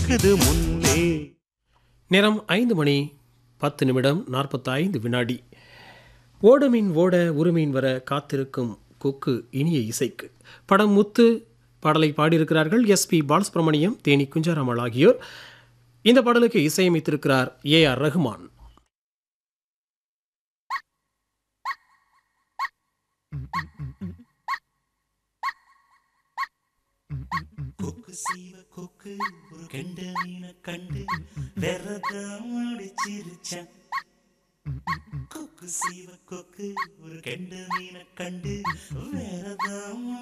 இருக்குது முன்னே நேரம் ஐந்து மணி பத்து நிமிடம் நாற்பத்தி ஐந்து வினாடி ஓடமீன் ஓட உருமீன் வர காத்திருக்கும் கொக்கு இனிய இசைக்கு படம் முத்து பாடலை பாடியிருக்கிறார்கள் எஸ்பி பாலசுப்ரமணியம் தேனி குஞ்சாராமல் ஆகியோர் இந்த பாடலுக்கு இசையமைத்திருக்கிறார் ஏ ஆர் ரஹ்மான் கொக்கு சீவ கொக்கு ஒரு கெண்ட மீனை கண்டு விரதம் அடிச்சிருச்சான் கொக்கு சீவ கொக்கு ஒரு கெண்ட மீனை கண்டு விரதம்